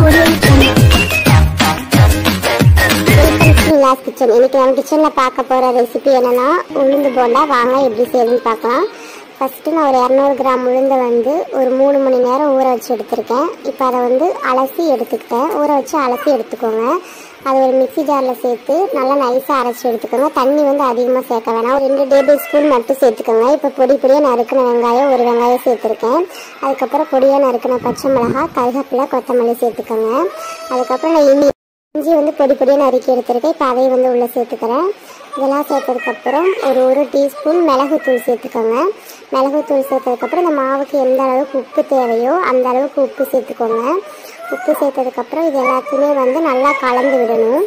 class kitchen இன்னைக்கு நம்ம கிச்சனில் பார்க்க போகிற ரெசிபி என்னன்னா உளுந்து போண்டா வாங்க எப்படி செய்யுதுன்னு பார்க்கலாம் ஃபஸ்ட்டு நான் ஒரு இரநூறு கிராம் உளுந்தை வந்து ஒரு மூணு மணி நேரம் ஊற வச்சு எடுத்திருக்கேன் இப்போ அதை வந்து அலசி எடுத்துக்கிட்டேன் ஊற வச்சு அலசி எடுத்துக்கோங்க அது ஒரு மிக்ஸி ஜாரில் சேர்த்து நல்லா நைஸாக அரைச்சி எடுத்துக்கோங்க தண்ணி வந்து அதிகமாக சேர்க்க வேணாம் ஒரு ரெண்டு டேபிள் ஸ்பூன் மட்டும் சேர்த்துக்கோங்க இப்போ பொடி பொடியாக நறுக்கின வெங்காயம் ஒரு வெங்காயம் சேர்த்துருக்கேன் அதுக்கப்புறம் பொடியாக நறுக்கின பச்சை மிளகாய் கருவேப்பிலை கொத்தமல்லி சேர்த்துக்கோங்க அதுக்கப்புறம் நான் இஞ்சி இஞ்சி வந்து பொடி பொடியாக நறுக்கி எடுத்திருக்கேன் இப்போ அதையும் வந்து உள்ளே சேர்த்துக்கிறேன் இதெல்லாம் சேர்த்ததுக்கப்புறம் ஒரு ஒரு டீஸ்பூன் மிளகுத்தூள் சேர்த்துக்கோங்க மிளகுத்தூள் சேர்த்ததுக்கப்புறம் இந்த மாவுக்கு எந்த அளவுக்கு உப்பு தேவையோ அந்த அளவுக்கு உப்பு சேர்த்துக்கோங்க உப்பு சேர்த்ததுக்கப்புறம் இது எல்லாத்தையுமே வந்து நல்லா கலந்து விடணும்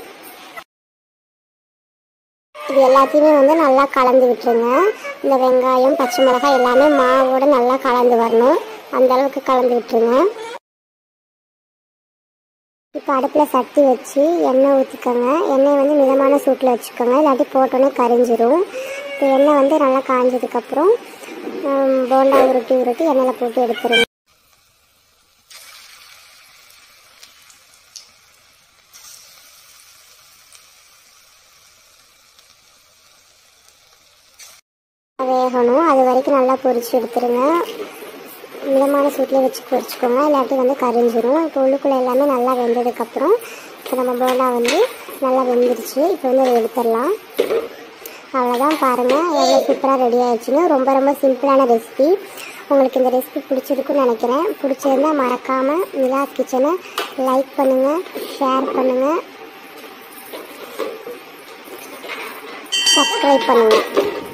இது எல்லாத்தையுமே வந்து நல்லா கலந்து விட்டுருங்க இந்த வெங்காயம் பச்சை மிளகாய் எல்லாமே மாவோட நல்லா கலந்து வரணும் அந்த அளவுக்கு கலந்து விட்டுருங்க இப்போ அடுப்பில் சட்டி வச்சு எண்ணெய் ஊற்றிக்கோங்க எண்ணெய் வந்து மிதமான சூட்டில் வச்சுக்கோங்க இல்லாட்டி போட்டோன்னே கரிஞ்சிரும் இப்போ எண்ணெய் வந்து நல்லா காஞ்சதுக்கப்புறம் ஹம், போண்டா உருட்டி உருட்டி எண்ணெயில் போட்டு எடுத்துருங்க வேகணும் அது வரைக்கும் நல்லா பொரிச்சு எடுத்துருங்க மிதமான சூட்டில் வச்சு பொரிச்சுக்கோங்க இல்லாட்டி வந்து கரிஞ்சிரும் இப்போ உள்ளுக்குள்ளே எல்லாமே நல்லா வெந்ததுக்கப்புறம் இப்போ நம்ம போண்டா வந்து நல்லா வெந்துருச்சு இப்போ வந்து அதை எடுத்துடலாம் அவ்வளோதான் பாருங்கள் எவ்வளோ சூப்பராக ரெடி ஆயிடுச்சுன்னு ரொம்ப ரொம்ப சிம்பிளான ரெசிபி உங்களுக்கு இந்த ரெசிபி பிடிச்சிருக்குன்னு நினைக்கிறேன் பிடிச்சிருந்தா மறக்காமல் நிலாஸ் கிச்சனை லைக் பண்ணுங்கள் ஷேர் பண்ணுங்கள் சப்ஸ்கிரைப் பண்ணுங்கள்